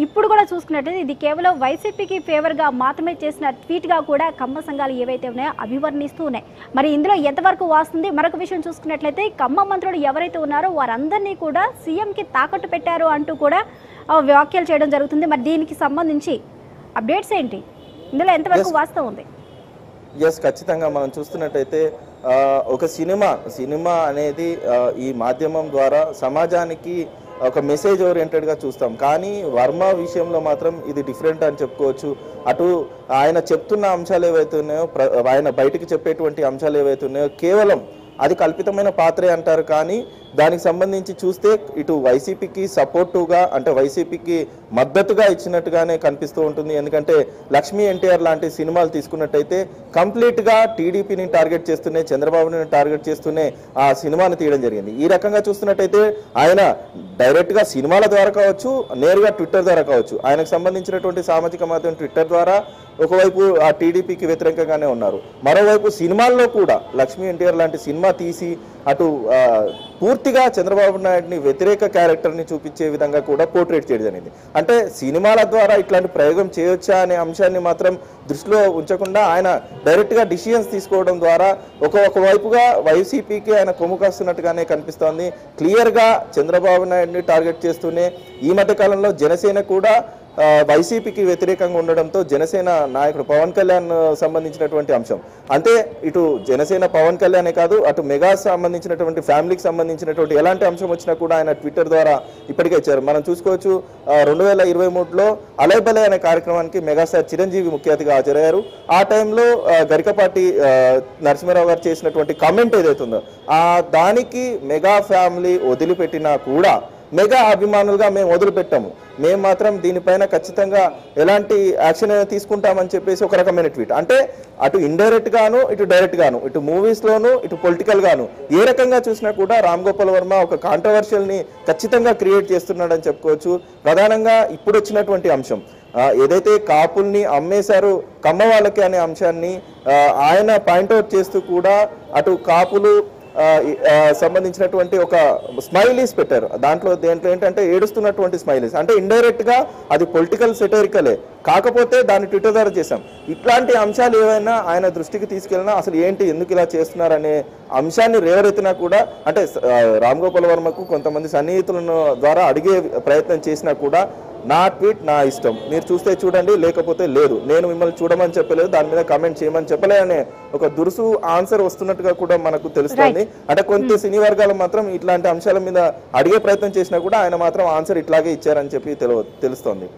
ఇప్పుడు కూడా చూసుకున్నట్లయితే ఇది కేవలం వైసీపీకి ఫేవర్గా మాత్రమే చేసిన ట్వీట్గా కూడా కమ్మ సంఘాలు ఏవైతే ఉన్నాయో అభివర్ణిస్తూ ఉన్నాయి మరి ఇందులో ఎంతవరకు వాస్తుంది మరొక విషయం చూసుకున్నట్లయితే కమ్మ మంత్రులు ఎవరైతే ఉన్నారో వారందరినీ కూడా సీఎంకి తాకట్టు పెట్టారు అంటూ కూడా ఆ, వ్యాఖ్యలు చేయడం జరుగుతుంది మరి దీనికి సంబంధించి అప్డేట్స్ ఏంటి ఇందులో ఎంతవరకు Yes. వాస్తవం ఉంది ఎస్ ఖచ్చితంగా మనం చూస్తున్నట్టయితే ఆ, ఒక సినిమా సినిమా అనేది ఆ, ఈ మాధ్యమం ద్వారా సమాజానికి ఒక మెసేజ్ ఓరియంటెడ్గా చూస్తాం కానీ వర్మ విషయంలో మాత్రం ఇది డిఫరెంట్ అని చెప్పుకోవచ్చు అటు ఆయన చెప్తున్న అంశాలు ఏవైతే ఉన్నాయో ప్ర ఆయన బయటికి చెప్పేటువంటి అంశాలు ఏవైతే ఉన్నాయో కేవలం అది కల్పితమైన పాత్రే అంటారు కానీ దానికి సంబంధించి చూస్తే ఇటు వైసీపీకి సపోర్టుగా అంటే వైసీపీకి మద్దతుగా ఇచ్చినట్టుగానే కనిపిస్తూ ఉంటుంది ఎందుకంటే లక్ష్మీ ఎన్టీఆర్ లాంటి సినిమాలు తీసుకున్నట్టయితే కంప్లీట్గా టీడీపీని టార్గెట్ చేస్తూనే చంద్రబాబుని టార్గెట్ చేస్తూనే ఆ సినిమాను తీయడం జరిగింది ఈ రకంగా చూస్తున్నట్టయితే ఆయన డైరెక్ట్గా సినిమాల ద్వారా కావచ్చు నేరుగా ట్విట్టర్ ద్వారా కావచ్చు ఆయనకు సంబంధించినటువంటి సామాజిక మాధ్యమం ట్విట్టర్ ద్వారా ఒకవైపు ఆ టీడీపీకి వ్యతిరేకంగానే ఉన్నారు మరోవైపు సినిమాల్లో కూడా లక్ష్మీ ఎన్టీఆర్ లాంటి సినిమా తీసి అటు ఆ, పూర్తిగా చంద్రబాబు నాయుడిని వ్యతిరేక క్యారెక్టర్ని చూపించే విధంగా కూడా పోర్ట్రేట్ చేయడం జరిగింది అంటే సినిమాల ద్వారా ఇట్లాంటి ప్రయోగం చేయొచ్చా అనే అంశాన్ని మాత్రం దృష్టిలో ఉంచకుండా ఆయన డైరెక్ట్గా డిసిషన్స్ తీసుకోవడం ద్వారా ఒక ఒకవైపుగా వైసీపీకి ఆయన కొమ్ము కాస్తున్నట్టుగానే కనిపిస్తోంది క్లియర్గా చంద్రబాబు నాయుడిని టార్గెట్ చేస్తూనే ఈ మధ్య కాలంలో జనసేన కూడా ఆ, వైసీపీకి వ్యతిరేకంగా ఉండడంతో జనసేన నాయకుడు పవన్ కళ్యాణ్ ఆ, సంబంధించినటువంటి అంశం అంటే ఇటు జనసేన పవన్ కళ్యాణే కాదు అటు మెగా సంబంధించినటువంటి ఫ్యామిలీకి సంబంధించినటువంటి ఎలాంటి అంశం వచ్చినా కూడా ఆయన ట్విట్టర్ ద్వారా ఇప్పటికే ఇచ్చారు మనం చూసుకోవచ్చు రెండు వేల ఇరవై మూడులో అలైబలే అనే కార్యక్రమానికి మెగాస్టార్ చిరంజీవి ముఖ్య అతిథిగా హాజరయ్యారు ఆ టైంలో ఆ, గరికపాటి ఆ, నరసింహారావు గారు చేసినటువంటి కామెంట్ ఏదైతే ఉందో ఆ దానికి మెగా ఫ్యామిలీ వదిలిపెట్టినా కూడా మెగా అభిమానులుగా మేము వదిలిపెట్టాము మేము మాత్రం దీనిపైన ఖచ్చితంగా ఎలాంటి యాక్షన్ అయినా తీసుకుంటామని చెప్పేసి ఒక రకమైన ట్వీట్ అంటే అటు ఇండైరెక్ట్ గాను ఇటు డైరెక్ట్ గాను ఇటు మూవీస్ లోను ఇటు పొలిటికల్ గాను ఏ రకంగా చూసినా కూడా రామ్ గోపాల్ వర్మ ఒక కాంట్రవర్షియల్ ని ఖచ్చితంగా క్రియేట్ చేస్తున్నాడని చెప్పుకోవచ్చు ప్రధానంగా ఇప్పుడు వచ్చినటువంటి అంశం ఆ, ఏదైతే కాపుల్ని అమ్మేశారు కమ్మ వాళ్ళకి అనే అంశాన్ని ఆ, ఆయన పాయింట్అవుట్ చేస్తూ కూడా అటు కాపులు ఆ, ఈ, ఆ, సంబంధించినటువంటి ఒక స్మైలీస్ పెట్టారు దాంట్లో దేంట్లో ఏంటంటే ఏడుస్తున్నటువంటి స్మైలీస్ అంటే ఇండైరెక్ట్ గా అది పొలిటికల్ సెటరికలే కాకపోతే దాన్ని ట్విట్టర్ ద్వారా చేశాం ఇట్లాంటి అంశాలు ఏవైనా ఆయన దృష్టికి తీసుకెళ్ళినా అసలు ఏంటి ఎందుకు ఇలా చేస్తున్నారనే అంశాన్ని రేవరెత్తినా కూడా అంటే ఆ, రామ్ గోపాల్ వర్మకు కొంతమంది సన్నిహితులను ద్వారా అడిగే ప్రయత్నం చేసినా కూడా నా ట్వీట్ నా ఇష్టం మీరు చూస్తే చూడండి లేకపోతే లేదు నేను మిమ్మల్ని చూడమని చెప్పలేదు దాని మీద కామెంట్ చేయమని చెప్పలే అనే ఒక దురుసు ఆన్సర్ వస్తున్నట్టుగా కూడా మనకు తెలుస్తుంది అంటే కొంత సినీ వర్గాలు మాత్రం ఇట్లాంటి అంశాల మీద అడిగే ప్రయత్నం చేసినా కూడా ఆయన మాత్రం ఆన్సర్ ఇట్లాగే ఇచ్చారని చెప్పి తెలు తెలుస్తోంది